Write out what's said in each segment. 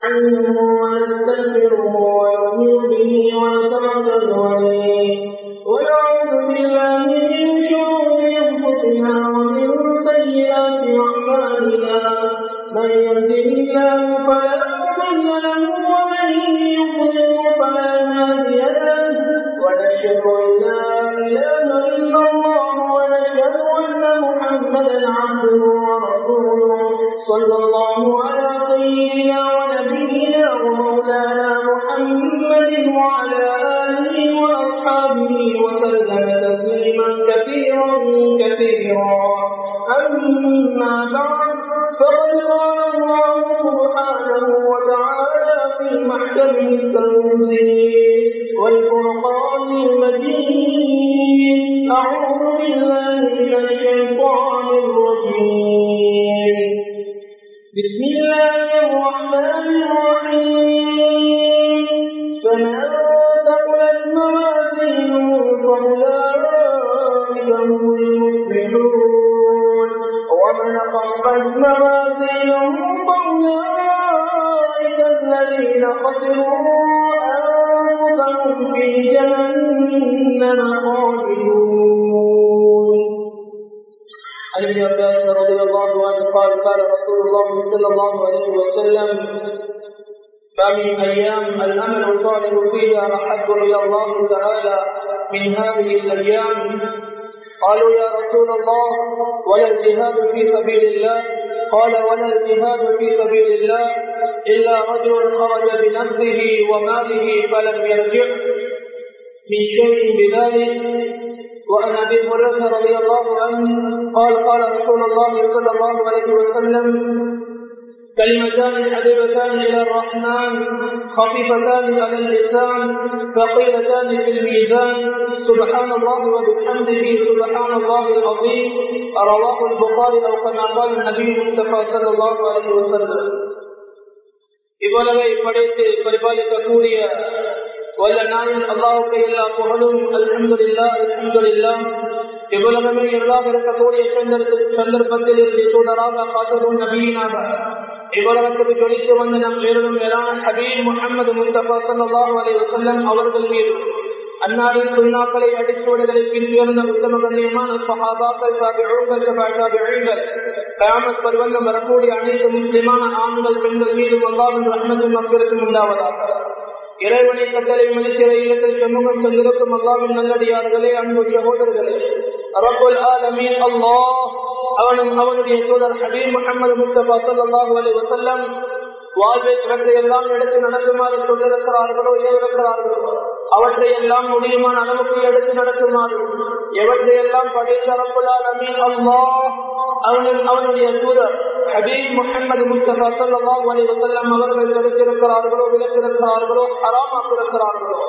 عنه ونستغفره ونؤمن به ونتوكل عليه ونعوذ بالله من شرور انفسنا ومن سيئات اعمالنا من يهده الله فلا مضل له ومن يضلل فلا هادي له ونشهد ان لا اله الا الله ونشهد ان محمدا عبده ورسوله صلى الله على سيدنا ونبينا ومولانا محمد وعلى اله واصحابه وسلم تسليما كثيرا كثيرا اما بعد فقد قال الله سبحانه وتعالى في محكمه التنزيل والفرقان المجيد اعوذ بالله من الشيطان الرجيم بسم الله الرحمن الرحيم فمن ثقلت موازينه فاولئك هم المفلحون ومن خفت موازينه فاولئك الذين خسروا انفسهم في جهنم خالدون عن ابن عباس رضي الله عنه قال قال رسول الله صلى الله عليه وسلم ما من ايام الامل الصالح فيها احب الى الله تعالى من هذه الايام قالوا يا رسول الله ولا الجهاد في سبيل الله قال ولا الجهاد في سبيل الله الا رجل خرج بنفسه وماله فلم يرجع من شيء بذلك وعن ابي هريره رضي الله عنه قال قال رسول الله صلى الله عليه وسلم كلمتان حبيبتان الى الرحمن خفيفتان على اللسان ثقيلتان في الميزان سبحان الله وبحمده سبحان الله العظيم رواه البخاري او كما قال النبي المصطفى صلى الله عليه وسلم இவ்வளவை படைத்து பரிபாலிக்கக்கூடிய வல்ல நாயன் அல்லாஹுக்கு எல்லா புகழும் அல்ஹம்துலில்லா அல்ஹம்துலில்லா இவ்வுலகமே எல்லாம் இருக்கக்கூடிய சந்தர்ப்பத்தில் இருந்து சூழலாக காத்ததும் நபீனாக இவ்வுலகத்துக்கு ஜொலித்து வந்த நம் வேறும் மேலான ஹபீப் முகமது முஸ்தபா சல்லாஹூ அலி வசல்லம் அவர்கள் மீது அன்னாரின் சுண்ணாக்களை அடிச்சுவடுகளை பின்வந்த உத்தம கண்ணியமான சஹாபாக்கள் தாபிகள் தாபிகள் கயாமத் பருவந்தம் வரக்கூடிய அனைத்து முஸ்லிமான ஆண்கள் பெண்கள் மீதும் அல்லாவின் ரஹ்மத்தும் மக்களுக்கும் உண்டாவதாக இறைவனை கட்டளை மனிதரை இல்லத்தில் சமூகம் சென்றிருக்கும் அல்லாவின் நல்லடியார்களே அன்பு சகோதரர்களே ரபுல் ஆலமீன் அல்லாஹ் அவனும் அவனுடைய தூதர் ஹபீப் முகமது முஸ்தபா சல்லாஹூ அலி வசல்லம் வாழ்வில் இவற்றை எல்லாம் எடுத்து நடக்குமாறு சொல்லிருக்கிறார்களோ ஏவிருக்கிறார்களோ அவற்றை எல்லாம் முடியுமான அளவுக்கு எடுத்து நடக்குமாறு எவற்றை எல்லாம் படைத்த ரபுல் ஆலமீன் அல்லாஹ் அவனின் அவனுடைய தூதர் ஹபீப் முகமது முஸ்தபா சல்லாஹூ அலி வசல்லம் அவர்கள் தடுத்திருக்கிறார்களோ விலக்கிருக்கிறார்களோ ஹராமாக்கிருக்கிறார்களோ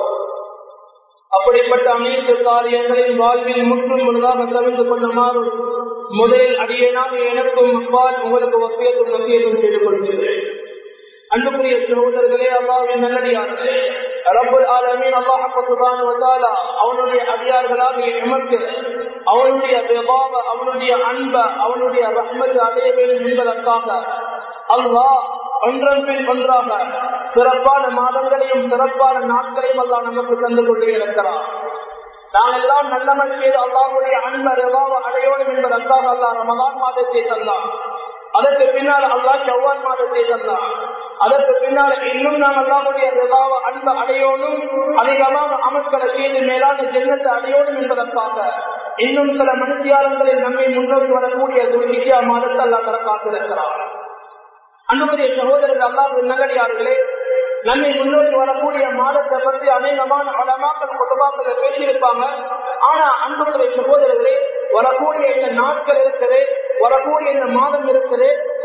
அப்படிப்பட்ட அனைத்து காரியங்களின் வாழ்வில் முற்றும் முழுதாக தவிர்த்து கொள்ளுமாறு முதலில் அடியேனாக எனக்கும் அப்பால் உங்களுக்கு ஒப்பியத்தும் நம்பியத்தும் செய்து கொள்கிறேன் அன்புக்குரிய சகோதரர்களே அல்லாவின் நல்லடியார்களே ரபுல் ஆலமீன் அல்லாஹ் அவனுடைய அடியார்களாக எமக்கு அவனுடைய விபாவ அவனுடைய அன்ப அவனுடைய ரஹ்மத் அடைய வேண்டும் என்பதற்காக அல்லாஹ் ஒன்றன் பின் ஒன்றாக சிறப்பான மாதங்களையும் சிறப்பான நாட்களையும் அல்லாஹ் நமக்கு தந்து கொண்டே இருக்கிறார் நாம் எல்லாம் நல்லமல் செய்து அல்லாஹுடைய அன்ப ரிவாவ அடையோடும் என்பதற்காக அல்லாஹ் ரமதான் மாதத்தை தந்தான் அதற்கு பின்னால் அல்லாஹ் செவ்வான் மாதத்தை தந்தான் அதற்கு பின்னால் இன்னும் நாம் அல்லாஹுடைய ரிவாவ அன்ப அடையோடும் அதிகமாக அமல்களை செய்து மேலான ஜென்னத்தை அடையோடும் என்பதற்காக இன்னும் சில மனுஷியாளங்களில் நம்மை முன்னோக்கி வரக்கூடிய துர்கிஷா மாதத்தை அல்லாஹ் தர காத்திருக்கிறார் அன்புடைய சகோதரர்கள் அல்லாஹ் நல்லடியார்களே நம்மை முன்னோக்கி வரக்கூடிய மாதத்தை பற்றி அநேகமான அடமாக்கள் குடும்பங்களை பேசியிருப்பாங்க ஆனா அன்புடைய சகோதரர்களே வரக்கூடிய இந்த நாட்கள் இருக்குது வரக்கூடிய இந்த மாதம் இருக்குது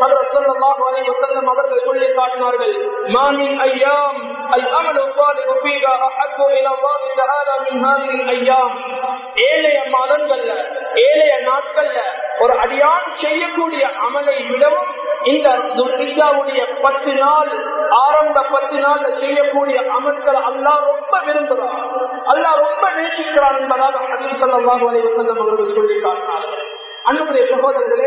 அவர்கள் சொல்லி காட்டினார்கள் மாமின் ஐயாம் الأمل الصالح فيها أحب إلى الله تعالى من هذه الأيام ஏழைய மாதங்கள்ல ஏழைய நாட்கள்ல ஒரு அடியான் செய்யக்கூடிய அமலை விடவும் இந்த துர்கிஜாவுடைய பத்து நாள் ஆரம்ப பத்து நாள்ல செய்யக்கூடிய அமல்கள் அல்லாஹ் ரொம்ப விரும்புகிறார் அல்லாஹ் ரொம்ப நேசிக்கிறார் என்பதாக ஹதீஸ் ஸல்லல்லாஹு அலைஹி வஸல்லம் அவர்கள் சொல்லி காட்டினார்கள் அன்புடைய சகோதரர்களே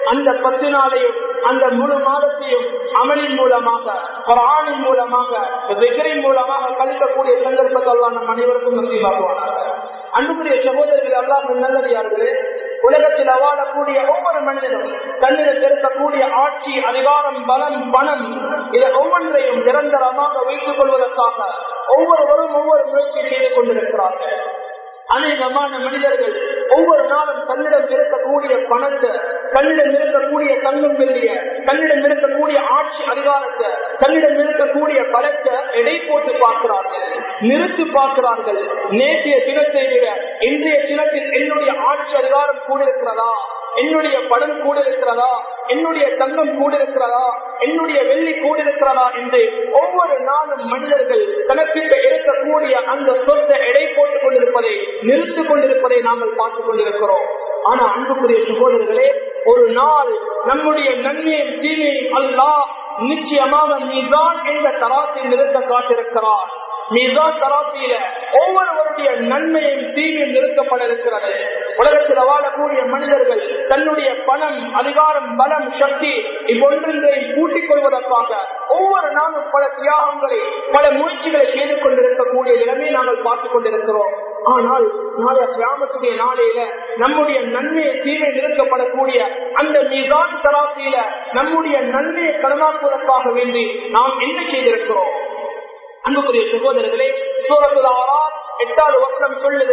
அந்த பத்து நாளையும் அந்த முழு மாதத்தையும் அமலின் மூலமாக குரானின் மூலமாக வெகரின் மூலமாக கழிக்கக்கூடிய சந்தர்ப்பத்தை எல்லாம் நம் அனைவருக்கும் நம்பிவாக்குவானாக அன்புக்குரிய சகோதரர்கள் எல்லாம் நல்லடியார்களே உலகத்தில் வாழக்கூடிய ஒவ்வொரு மனிதனும் தன்னிடம் இருக்கக்கூடிய ஆட்சி அதிகாரம் பலம் பணம் இதை ஒவ்வொன்றையும் நிரந்தரமாக வைத்துக் கொள்வதற்காக ஒவ்வொருவரும் ஒவ்வொரு முயற்சி செய்து கொண்டிருக்கிறார்கள் அநேகமான மனிதர்கள் ஒவ்வொரு நாளும் தன்னிடம் இருக்கக்கூடிய பணத்தை தன்னிடம் இருக்கக்கூடிய தங்கம் வெள்ளிய தன்னிடம் இருக்கக்கூடிய ஆட்சி அதிகாரத்தை தன்னிடம் இருக்கக்கூடிய பலத்தை எடை போட்டு பார்க்கிறார்கள் நிறுத்தி பார்க்கிறார்கள் நேற்றைய தினத்தை விட இன்றைய தினத்தில் என்னுடைய ஆட்சி அதிகாரம் கூட இருக்கிறதா என்னுடைய படம் கூட இருக்கிறதா என்னுடைய தங்கம் கூட இருக்கிறதா என்னுடைய வெள்ளி கூட இருக்கிறதா என்று ஒவ்வொரு நாளும் மனிதர்கள் தனக்கிட்ட இருக்கக்கூடிய அந்த சொத்தை எடை போட்டுக் கொண்டிருப்பதை நிறுத்திக் கொண்டிருப்பதை நாங்கள் பார்த்துக் கொண்டிருக்கிறோம் ஆனா அன்புக்குரிய சகோதரர்களே ஒரு நாள் நம்முடைய நன்மையும் தீமையும் அல்லா நிச்சயமாக நீதான் என்ற தராசில் நிறுத்த காட்டிருக்கிறார் மீதான் தராசியில ஒவ்வொருவருடைய நன்மையும் தீமையும் நிறுத்தப்பட இருக்கிறது உலகத்தில் வாழக்கூடிய மனிதர்கள் தன்னுடைய பணம் அதிகாரம் பலம் சக்தி இவ்வொன்றை கூட்டிக் கொள்வதற்காக ஒவ்வொரு நாளும் பல தியாகங்களை பல முயற்சிகளை செய்து கொண்டிருக்கக்கூடிய நிலைமை நாங்கள் பார்த்துக் கொண்டிருக்கிறோம் ஆனால் நாளைய கிராமத்துடைய நாளையில நம்முடைய நன்மையை தீமை நிறுத்தப்படக்கூடிய அந்த மீதான் தராசியில நம்முடைய நன்மையை கடமாக்குவதற்காக வேண்டி நாம் என்ன செய்திருக்கிறோம் அன்புக்குரிய சகோதரர்களே சூரத்துல ஆறாம் எட்டாவது வசனம் சொல்லுது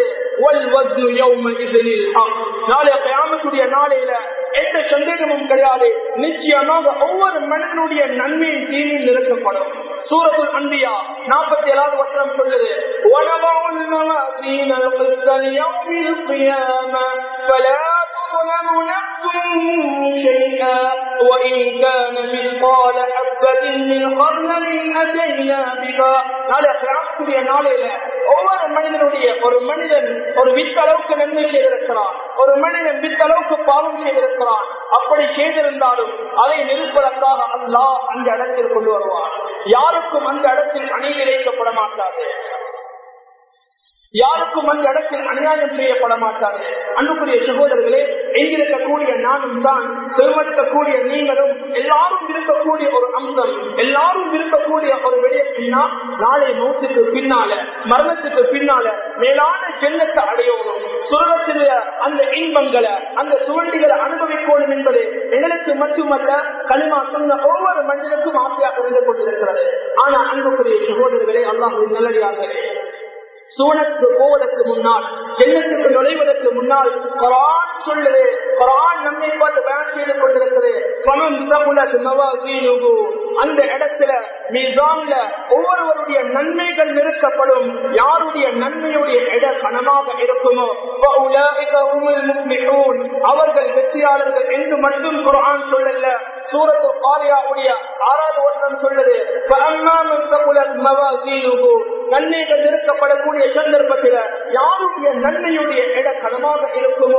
நாளைய கயாமத்துடைய நாளையில எந்த சந்தேகமும் கிடையாது நிச்சயமாக ஒவ்வொரு மனிதனுடைய நன்மையின் தீமையில் நிறுத்தப்படும் சூரத்துல் அன்பியா நாற்பத்தி ஏழாவது வசனம் சொல்லுது تظلم نفس شيئا وإن كان مثقال حبة من خردل أتينا بها நாளை கிராமத்துடைய நாளையில ஒவ்வொரு மனிதனுடைய ஒரு மனிதன் ஒரு வித்தளவுக்கு நன்மை செய்திருக்கிறான் ஒரு மனிதன் வித்தளவுக்கு பாவம் செய்திருக்கிறான் அப்படி செய்திருந்தாலும் அதை நிறுப்பதற்காக அல்லா அந்த இடத்தில் கொண்டு வருவார் யாருக்கும் அந்த இடத்தில் அணி இழைக்கப்பட மாட்டாது யாருக்கும் அந்த இடத்தில் அநியாயம் செய்யப்பட மாட்டார்கள் அன்புக்குரிய சகோதரர்களே எங்கிருக்கக்கூடிய நானும் தான் செருமடுக்கக்கூடிய நீங்களும் எல்லாரும் இருக்கக்கூடிய ஒரு அம்சம் எல்லாரும் இருக்கக்கூடிய ஒரு விடயத்தினா நாளை நூற்றுக்கு பின்னால மரணத்துக்கு பின்னால மேலான ஜென்னத்தை அடையணும் சுரகத்தில அந்த இன்பங்களை அந்த சுவண்டிகளை அனுபவிக்கணும் என்பது எங்களுக்கு மட்டுமல்ல களிமா சொன்ன ஒவ்வொரு மனிதனுக்கும் ஆசையாக இருந்து கொண்டிருக்கிறது ஆனா அன்புக்குரிய சகோதரர்களே அல்லாஹ் நல்லடியார்களே சூனத்துக்கு போவதற்கு முன்னால் ஜென்னத்துக்கு நுழைவதற்கு முன்னால் குரான் சொல்லுது குரான் நம்மை பார்த்து பயன் செய்து கொண்டிருக்கிறது பணம் அந்த இடத்துல மீதான்ல ஒவ்வொருவருடைய நன்மைகள் நிறுத்தப்படும் யாருடைய நன்மையுடைய இட கனமாக இருக்குமோ அவர்கள் வெற்றியாளர்கள் என்று மட்டும் குரான் சொல்லல சூரத்து பாரியாவுடைய ஆறாவது வருஷம் சொல்லுது நன்மைகள் நிறுத்தப்படக்கூடிய சந்தர்ப்பத்தில் யாருடைய நன்மையுடைய இட கனமாக இருக்குமோ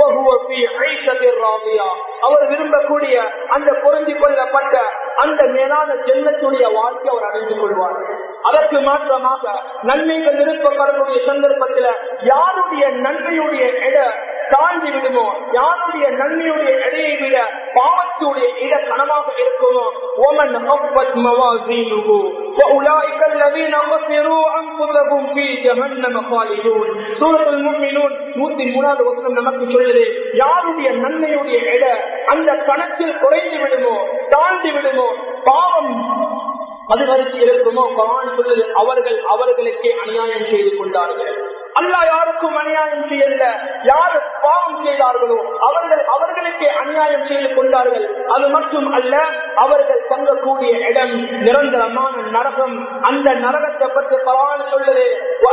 அவர் விரும்பக்கூடிய அந்த பொருந்தி கொள்ளப்பட்ட அந்த மேலான ஜென்மத்துடைய வாழ்க்கை அவர் அடைந்து கொள்வார் அதற்கு மாற்றமாக நன்மைகள் நிறுத்தப்படக்கூடிய சந்தர்ப்பத்தில் யாருடைய நன்மையுடைய இட தாண்டி விடுமோ யாருடைய நன்மையுடைய இடையை விட பாவத்துடைய இட கனமாக இருக்குமோ ஒமன் وأولئك الذين خسروا أنفسهم في جهنم خالدون سورة المؤمنون நூத்தி மூணாவது வசனம் நமக்கு சொல்லுது யாருடைய நன்மையுடைய இட அந்த கணக்கில் குறைந்து விடுமோ தாண்டி விடுமோ பாவம் அது வரைக்கும் இருக்குமோ பகவான் சொல்லுது அவர்கள் அவர்களுக்கே அநியாயம் செய்து கொண்டார்கள் அல்லா யாருக்கும் அநியாயம் செய்யல யாரு பாவம் செய்தார்களோ அவர்கள் அவர்களுக்கே அநியாயம் செய்து கொண்டார்கள் அது மட்டும் அல்ல அவர்கள் தங்கக்கூடிய இடம் நிரந்தரமான நரகம் அந்த நரகத்தை பற்றி பகவான் சொல்லுது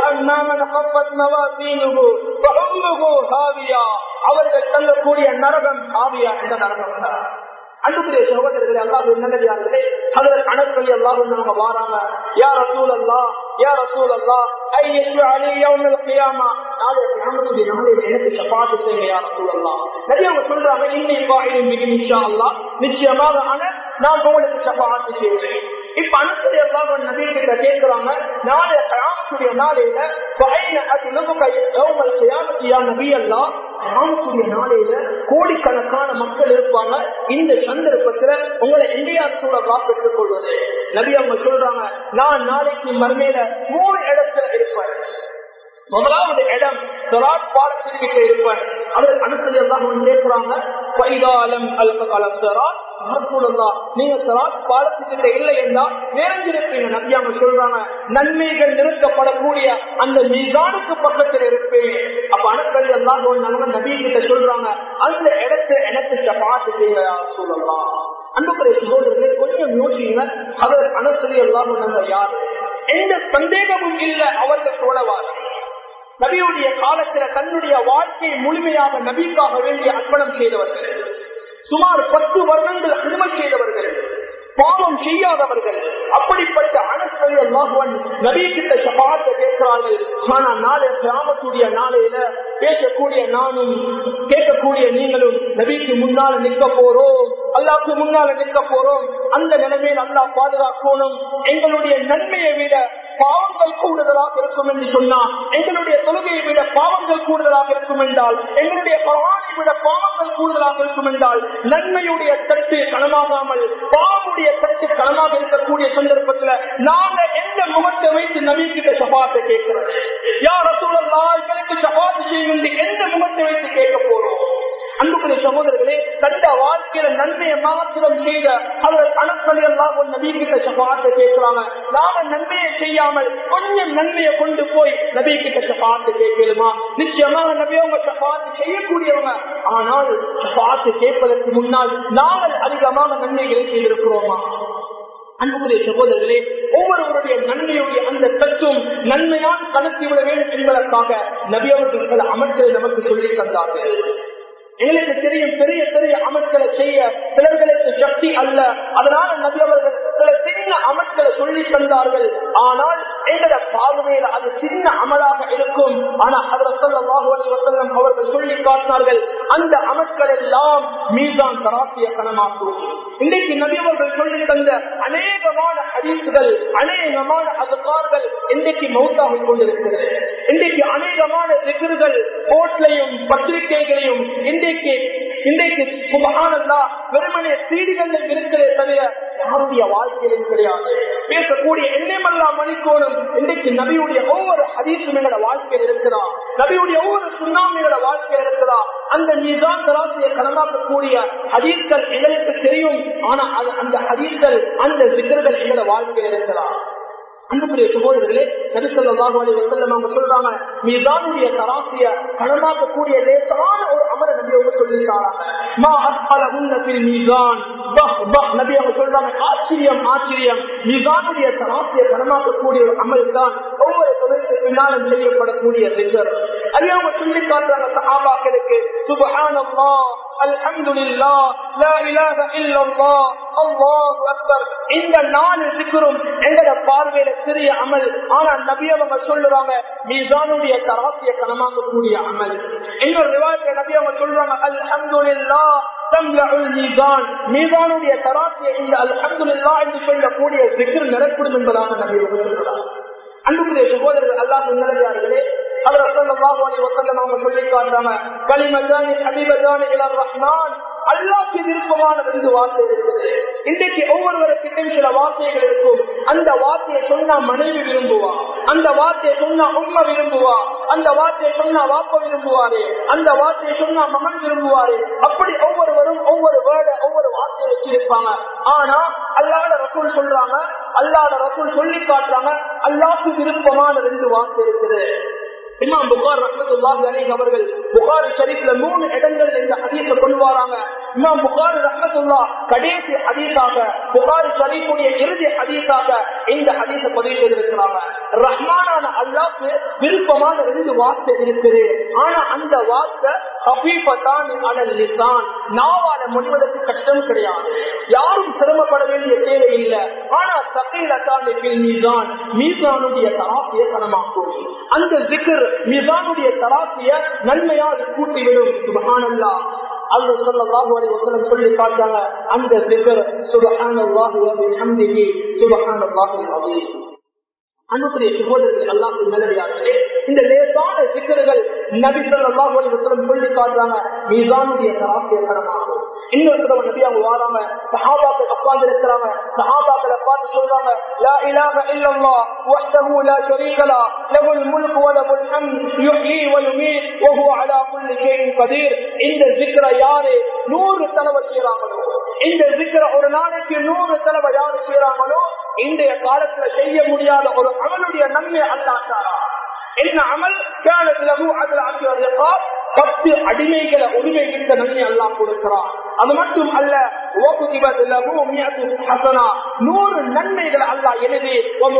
அவர்கள் தங்கக்கூடிய நரகம் ஆவியா என்ற நரகம் தான் அன்புக்குரிய சகோதரர்களே அல்லாஹ் நல்லதார்களே அதில் அனற்பள்ளி அல்லாஹ் அவங்க வாராங்க யார் ரசூல் அல்லா யார் ரசூல் அல்லா ஐ அலி யௌமல் கியாமா நாளை கியாமத்துடைய நாளையில எனக்கு சபாத்து செய்யுங்க யார் ரசூல் அல்லா நிறைய அவங்க சொல்றாங்க இன்னை வாயிலும் மிக நிச்சா அல்லா நிச்சயமாக ஆன நான் உங்களுக்கு சபாத்து செய்வேன் இப்ப அனுப்பி எல்லாம் நபி கிட்ட கேட்கிறாங்க நாளைய கயாமத்துடைய நாளையில நபி அல்லா கிராமத்துடைய நாளையில கோடிக்கணக்கான மக்கள் இருப்பாங்க இந்த சந்தர்ப்பத்துல உங்களை இந்தியா சூழலா பெற்றுக் கொள்வது நபி அவங்க சொல்றாங்க நான் நாளைக்கு மறுமையில மூணு இடத்துல இருப்பேன் முதலாவது இடம் சொராத் பாலத்திற்கு இருப்பேன் அவர் அனுசரி எல்லாம் கேட்கிறாங்க பைதாலம் அல்பகாலம் சொராத் நீங்க சராத் பாலத்துக்கிட்ட இல்லை என்றால் நிறைஞ்சிருப்பீங்க நபியாம சொல்றாங்க நன்மைகள் நிறுத்தப்படக்கூடிய அந்த மீதானுக்கு பக்கத்தில் இருப்பேன் அப்ப அணுக்கள் எல்லாம் நபி கிட்ட சொல்றாங்க அந்த இடத்தை எனக்கு பார்த்து செய்ய சொல்லலாம் அன்புக்குரிய சகோதரர்களே கொஞ்சம் யோசிங்க அவர் அனுசரி எல்லாம் நம்ம யாரு எந்த சந்தேகமும் இல்லை அவர்கள் சோழவார் நபியுடைய காலத்துல தன்னுடைய வாழ்க்கையை முழுமையாக நபிக்காக வேண்டிய அர்ப்பணம் செய்தவர்கள் சுமார் பத்து வருடங்கள் அனுமதி செய்தவர்கள் பாவம் செய்யாதவர்கள் அப்படிப்பட்ட அனஸ்வரி அல்லாஹுவன் நபி கிட்ட சபாத்த கேட்கிறார்கள் ஆனா நாளை கிராமத்துடைய நாளையில பேசக்கூடிய நானும் கேட்கக்கூடிய நீங்களும் நபிக்கு முன்னால நிற்க போறோம் அல்லாவுக்கு முன்னால நிற்க போறோம் அந்த நிலைமையில் அல்லா பாதுகாக்கணும் எங்களுடைய நன்மையை விட பாவங்கள் கூடுதலாக இருக்கும் என்று சொன்னா எங்களுடைய தொழுகையை விட பாவங்கள் கூடுதலாக இருக்கும் என்றால் எங்களுடைய பகவானை விட பாவங்கள் கூடுதலாக இருக்கும் என்றால் நன்மையுடைய தட்டு கனமாகாமல் பாவமுடைய தட்டு கனமாக இருக்கக்கூடிய சந்தர்ப்பத்துல நாங்க எந்த முகத்தை வைத்து நவீகிட்ட சபாத்தை கேட்கிறது யார் சூழல்லா எங்களுக்கு சபாத்து செய்யும் எந்த முகத்தை வைத்து கேட்க போறோம் அன்புக்குரிய சகோதரர்களே தந்த வாழ்க்கையில நன்மையை மாத்திரம் செய்த அவர் அணுக்கள் எல்லாம் நபிக்கிட்ட சபாத்தை கேட்கிறாங்க நாம நன்மையை செய்யாமல் கொஞ்சம் நன்மையை கொண்டு போய் நபி கிட்ட சபாத்து கேட்கலுமா நிச்சயமாக நபியவங்க சபாத்து செய்யக்கூடியவங்க ஆனால் சபாத்து கேட்பதற்கு முன்னால் நாங்கள் அதிகமாக நன்மைகளை செய்திருக்கிறோமா அன்புக்குரிய சகோதரர்களே ஒவ்வொருவருடைய நன்மையுடைய அந்த தத்துவம் நன்மையால் கணக்கு விட வேண்டும் என்பதற்காக நபி அவர்கள் சில அமர்களை நமக்கு சொல்லி தந்தார்கள் எங்களுக்கு தெரியும் பெரிய பெரிய அமல்களை செய்ய சிலர்களுக்கு சக்தி அல்ல அதனால நபி அவர்கள் சில சின்ன அமல்களை சொல்லி தந்தார்கள் ஆனால் எங்களோட பார்வையில அது சின்ன அமலாக இருக்கும் ஆனா அதில் சொல்லம் அவர்கள் சொல்லி காட்டினார்கள் அந்த அமல்கள் எல்லாம் மீதான் தராசிய கணமாக்கும் இன்றைக்கு நபி அவர்கள் சொல்லி தந்த அநேகமான ஹதீசுகள் அநேகமான அதுக்கார்கள் இன்றைக்கு மௌத்தாகிக் கொண்டிருக்கிறது இன்றைக்கு அநேகமான திகர்கள் கோட்லையும் பத்திரிகைகளையும் இன்றைக்கு இன்றைக்கு சுபகானந்தா வெறுமனே சீடிகள் இருக்கிறதே தவிர யாருடைய வாழ்க்கையிலும் கிடையாது பேசக்கூடிய எண்ணமெல்லாம் மணிக்கோணும் இன்றைக்கு நபியுடைய ஒவ்வொரு ஹதீசும் எங்களோட வாழ்க்கையில் இருக்கிறா நபியுடைய ஒவ்வொரு சுண்ணாமியோட வாழ்க்கையில் இருக்கிறா அந்த மீதான் தராசியை கடமாக்கக்கூடிய ஹதீஸ்கள் எங்களுக்கு தெரியும் ஆனா அந்த ஹதீஸ்கள் அந்த சிக்கர்கள் எங்களோட வாழ்க்கையில் இருக்கிறார் அன்புக்குரிய சகோதரர்களே நபிசல்லாஹு அலி வசல்லம் அவங்க சொல்றாங்க மீதானுடைய தராசிய கடமாக்கக்கூடிய லேசான ஒரு அமர நபி அவங்க சொல்லியிருக்காங்க மா அஸ்பல உன்னத்தில் மீதான் நபி அவங்க சொல்றாங்க ஆச்சரியம் ஆச்சரியம் மீதானுடைய தராசிய கடமாக்கக்கூடிய ஒரு அமல் தான் ஒவ்வொரு தொழிலுக்கு பின்னாலும் செய்யப்படக்கூடிய ரிசர் அதே அவங்க சொல்லி காட்டுறாங்க சஹாபாக்களுக்கு சுபஹானல்லா அல்ஹம்துலில்லா லா இலாஹ இல்லல்லாஹ் அல்லாஹு அக்பர் இந்த நாலு சிக்கரும் எங்கட பார்வையில சிறிய அமல் ஆனா நபி அவங்க சொல்லுவாங்க மீதானுடைய தராசிய கனமாக்கக்கூடிய அமல் இன்னொரு ரிவாயத்தை நபி அவங்க சொல்றாங்க அல்ஹம்துலில்லா மீதானுடைய தராசிய இந்த அல்ஹம்துலில்லா என்று சொல்லக்கூடிய சிக்கர் நிரப்படும் என்பதாக நபி அவங்க சொல்றாங்க அன்புக்குரிய சகோதரர்கள் அல்லாஹ் நல்லதார்களே அவர் அவங்க சொல்லி காட்டுறாங்க களிமஜானி அபிபஜானி இளம் ரஹ்மான் அல்லாக்கு விருப்பமான ரெண்டு வார்த்தை இருக்குது இன்றைக்கு ஒவ்வொருவருக்கிட்டும் சில வார்த்தைகள் இருக்கும் அந்த வார்த்தையை சொன்னா மனைவி விரும்புவா அந்த வார்த்தையை சொன்னா உண்மை விரும்புவா அந்த வார்த்தையை சொன்னா வாப்ப விரும்புவாரு அந்த வார்த்தையை சொன்னா மகன் விரும்புவாரு அப்படி ஒவ்வொருவரும் ஒவ்வொரு வேர்ட ஒவ்வொரு வார்த்தையை வச்சிருப்பாங்க ஆனா அல்லாட ரசூல் சொல்றாங்க அல்லாட ரசூல் சொல்லி காட்டுறாங்க அல்லாக்கு விருப்பமான ரெண்டு வார்த்தை இருக்குது இமாம் புகார் ரஹமத்துல்லாஹி அலைஹி அவர்கள் புகார் ஷரீஃப்ல மூணு இடங்கள் இந்த ஹதீஸை கொண்டு வராங்க இமாம் புகார் ரஹமத்துல்லா கடைசி ஹதீஸாக புகார் ஷரீஃபுடைய இறுதி ஹதீஸாக இந்த ஹதீஸை பதிவு செய்திருக்கிறாங்க ரஹ்மானான அல்லாஹ்க்கு விருப்பமான ரெண்டு வார்த்தை இருக்குது ஆனா அந்த வார்த்தை ஹபீபத்தான் அனல் லிசான் நாவால முடிவதற்கு கஷ்டம் கிடையாது யாரும் சிரமப்பட வேண்டிய தேவை இல்லை ஆனா சகையிலத்தான் மீதான் மீசானுடைய தராசிய பணமாக்கும் அந்த திக்கர் மீதானுடைய தராசிய நன்மையால் கூட்டிவிடும் சுபஹானல்லா அல்ல சொல்லல்லாஹு அலைஹி வஸல்லம் சொல்லி காட்டாங்க அந்த திக்கர் சுபஹானல்லாஹி வ பிஹம்திஹி சுபஹானல்லாஹில் அஸீம் அன்புக்குரிய சகோதரர்கள் அல்லாஹ் நல்லடியார்களே இந்த லேசான சிக்கல்கள் நபி ஸல்லல்லாஹு அலைஹி வஸல்லம் சொல்லி காட்டுறாங்க மீசானுடைய தராசிய கடமாகும் இன்னொரு தடவை நபி அவங்க வாராங்க சஹாபாக்கள் உட்கார்ந்து இருக்கிறாங்க சஹாபாக்களை பார்த்து சொல்றாங்க லா இலாஹ இல்லல்லாஹ் வஹ்தஹு லா ஷரீக லா லஹுல் முல்கு வ லஹுல் ஹம்த் யுஹ்யி வ யுமீத் வ ஹுவ அலா குல்லி ஷைஇன் கதீர் இந்த zikra யாரு நூறு தடவை செய்றாங்களோ இந்த zikra ஒரு நாளைக்கு நூறு தடவை யாரு செய்றாங்களோ இன்றைய காலத்துல செய்ய முடியாத ஒரு அமலுடைய நன்மை அல்லாட்டாரா என்ன அமல் கேளத்திலகு அதில் ஆகியோர் பத்து அடிமைகளை உரிமை விட்ட நன்மை அல்லாஹ் கொடுக்கிறான் அது மட்டும் அல்ல நூறு நன்மைகள் அல்லாஹ் எழுதி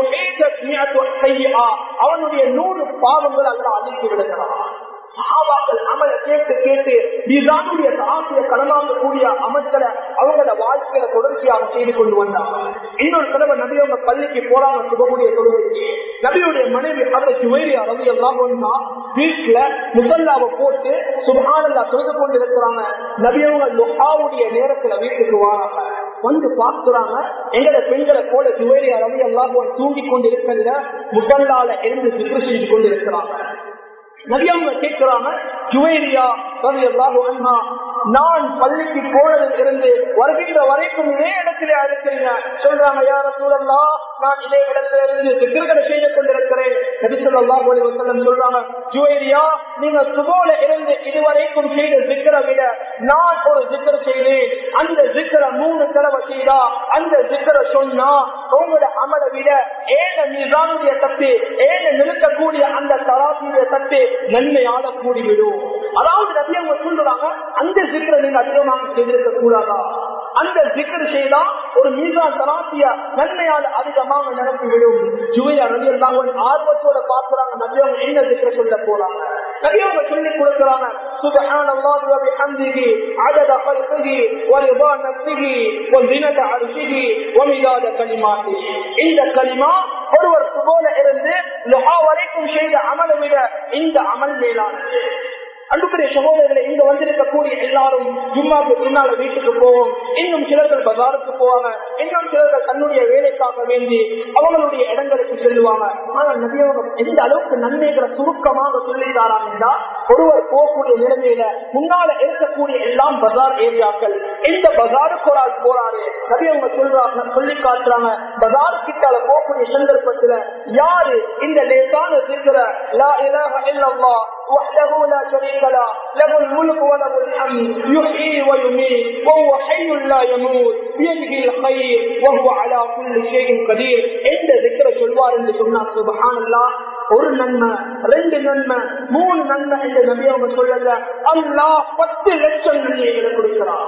அவனுடைய நூறு பாவங்கள் அல்லாஹ் அழித்து விடுகிறான் சஹாபாக்கள் அமல கேட்டு கேட்டு நீதானுடைய ஆசிய கடனாகக்கூடிய அமைச்சரை அவங்களோட வாழ்க்கையில தொடர்ச்சியாக செய்து கொண்டு வந்தாங்க இன்னொரு தடவை நபி அவங்க பள்ளிக்கு போறாங்க சுபகுடைய தொழுகைக்கு நபியுடைய மனைவி அதை சுவைரி ரவி எல்லாம் வீட்டுல முசல்லாவை போட்டு சுபானல்லா தொழுது கொண்டு இருக்கிறாங்க நபி அவங்க லுஹாவுடைய நேரத்துல வீட்டுக்கு வராங்க வந்து பார்க்கிறாங்க எங்களை பெண்களை போல சுவைரி ரவி எல்லாம் தூங்கி கொண்டு இருக்கல முசல்லால இருந்து சிறு செஞ்சு கொண்டு இருக்கிறாங்க நபியவங்க கேட்கிறாங்க ஜுவேரியா ரலியல்லாஹு அன்ஹா நான் பள்ளிக்கு போனதில் இருந்து வருகின்ற வரைக்கும் இதே இடத்திலே அழைக்கிறீங்க சொல்றாங்க யார சூழல்லா நான் இதே இடத்துல இருந்து சிக்கர்களை செய்து கொண்டிருக்கிறேன் நபி ஸல்லல்லாஹு அலைஹி வஸல்லம் சொல்றாங்க ஜுவேரியா நீங்க சுபோல இருந்து இதுவரைக்கும் செய்த சிக்கரை விட நான் ஒரு சிக்கர் செய்தேன் அந்த சிக்கரை மூணு தடவை செய்தா அந்த சிக்கரை சொன்னா உங்களோட அமலை விட ஏன மீதானுடைய தட்டு ஏன நிறுத்தக்கூடிய அந்த தராசியுடைய தட்டு நன்மையால கூடிவிடும் அதாவது நபி அவங்க சொல்றாங்க அந்த சிக்கரை நீங்க அதிகமாக செய்திருக்க கூடாதா அந்த சிக்கர் செய்தா ஒரு மீதான் தராசிய நன்மையால அதிகமாக நிரப்பிவிடும் ஜுவையா நபி எல்லாம் ஆர்வத்தோட பாக்குறாங்க நபி அவங்க என்ன சிக்கரை சொல்ல போறாங்க நபி அவங்க சொல்லி கொடுக்கிறாங்க سبحان الله وبحمده عدد خلقه ورضا نفسه وزنة عرشه ومداد كلماته இந்த கலிமா ஒருவர் சுபோல இருந்து லுஹா வரைக்கும் செய்த அமலை விட இந்த அமல் மேலானது அன்புக்குரிய சகோதரர்களை இங்க வந்திருக்கக்கூடிய எல்லாரும் ஜும்மாக்கு பின்னால வீட்டுக்கு போவோம் இன்னும் சிலர்கள் பஜாருக்கு போவாங்க இன்னும் சிலர்கள் தன்னுடைய வேலைக்காக வேண்டி அவங்களுடைய இடங்களுக்கு செல்லுவாங்க ஆனால் நபியவங்க எந்த அளவுக்கு நன்மைகளை சுருக்கமாக சொல்லித்தாராம் என்றால் ஒருவர் போகக்கூடிய நிலைமையில முன்னால இருக்கக்கூடிய எல்லாம் பஜார் ஏரியாக்கள் எந்த பஜாருக்கு ஒரு ஆள் போறாரு நபியவங்க சொல்றாங்க சொல்லி காட்டுறாங்க பஜார் கிட்டால போகக்கூடிய சந்தர்ப்பத்துல யாரு இந்த லேசான சிக்கிற லா இலாஹ இல்லல்லாஹ் வஹ்தஹு லா ஷரீக له له الملك وله الحمد يحيي ويميت وهو حي لا يموت بيده الخير وهو على كل شيء قدير எந்த ذكر சொல்வார் என்று சொன்னார் சுபஹானல்லாஹ் ஒரு நன்மை ரெண்டு நன்மை மூணு நன்மை என்று நபி அவங்க சொல்லல அல்லாஹ் பத்து லட்சம் நன்மைகளை கொடுக்கிறார்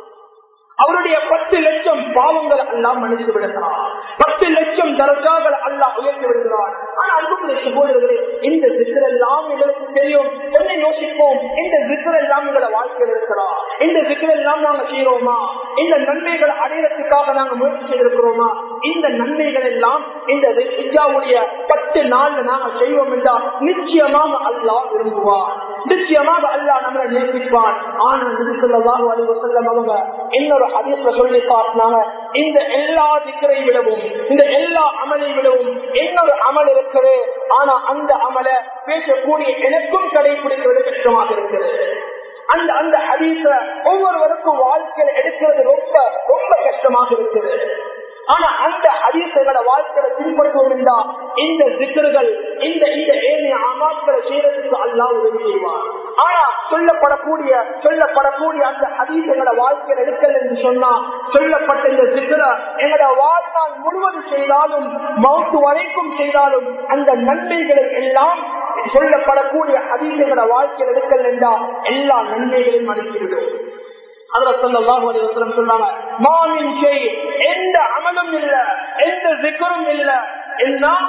அவருடைய பத்து லட்சம் பாவங்கள் எல்லாம் மன்னித்து விடுகிறார் பத்து லட்சம் தரஜாகள் அல்லாஹ் உயர்த்தி விடுகிறார் ஆனா அன்புக்குரிய சகோதரர்களே இந்த சிக்கர் எல்லாம் எங்களுக்கு தெரியும் என்ன யோசிப்போம் இந்த சிக்கர் எல்லாம் எங்களை வாழ்க்கையில் இருக்கிறோம் இந்த சிக்கர் எல்லாம் நாங்க செய்யறோமா இந்த நன்மைகள் அடையறதுக்காக நாங்க முயற்சி செய்திருக்கிறோமா இந்த நன்மைகள் எல்லாம் இந்த இஜாவுடைய பத்து நாள்ல நாங்க செய்வோம் என்றால் நிச்சயமாக அல்லாஹ் விரும்புவார் நிச்சயமாக அல்லாஹ் நம்மளை நேசிப்பான் ஆனா நிதிக்குள்ளதாக வலிவு செல்லம் அவங்க இன்னொரு ஹதீஸ்ல சொல்லி காட்டினாங்க இந்த எல்லா திக்கரை விடவும் இந்த எல்லா அமலை விடவும் இன்னொரு அமல் இருக்குது ஆனா அந்த அமலை பேசக்கூடிய எனக்கும் கடைபிடிக்கிறது கஷ்டமாக இருக்குது அந்த அந்த ஹதீஸ ஒவ்வொருவருக்கும் வாழ்க்கையில் எடுக்கிறது ரொம்ப ரொம்ப கஷ்டமாக இருக்குது ஆனா அந்த ஹதீசுகளை வாழ்க்கையில பின்பற்றுவோம் என்றா இந்த சிக்கர்கள் இந்த இந்த ஏனைய அமாக்களை செய்யறதுக்கு அல்லாஹ் உதவி செய்வார் ஆனா சொல்லப்படக்கூடிய சொல்லப்படக்கூடிய அந்த ஹதீசுகளை வாழ்க்கையில் எடுக்கல் என்று சொன்னா சொல்லப்பட்ட இந்த சிக்கர எங்களோட வாழ்நாள் முழுவதும் செய்தாலும் மவுத்து வரைக்கும் செய்தாலும் அந்த நன்மைகளை எல்லாம் சொல்லப்படக்கூடிய ஹதீசுகளை வாழ்க்கையில் எடுக்கல் என்றா எல்லா நன்மைகளையும் அளித்துவிடும் அதுல சொல்லலாம் சொன்னாங்க மாமின் செய் எந்த அமலும் இல்ல எந்த சிக்கரும் இல்ல எல்லாம்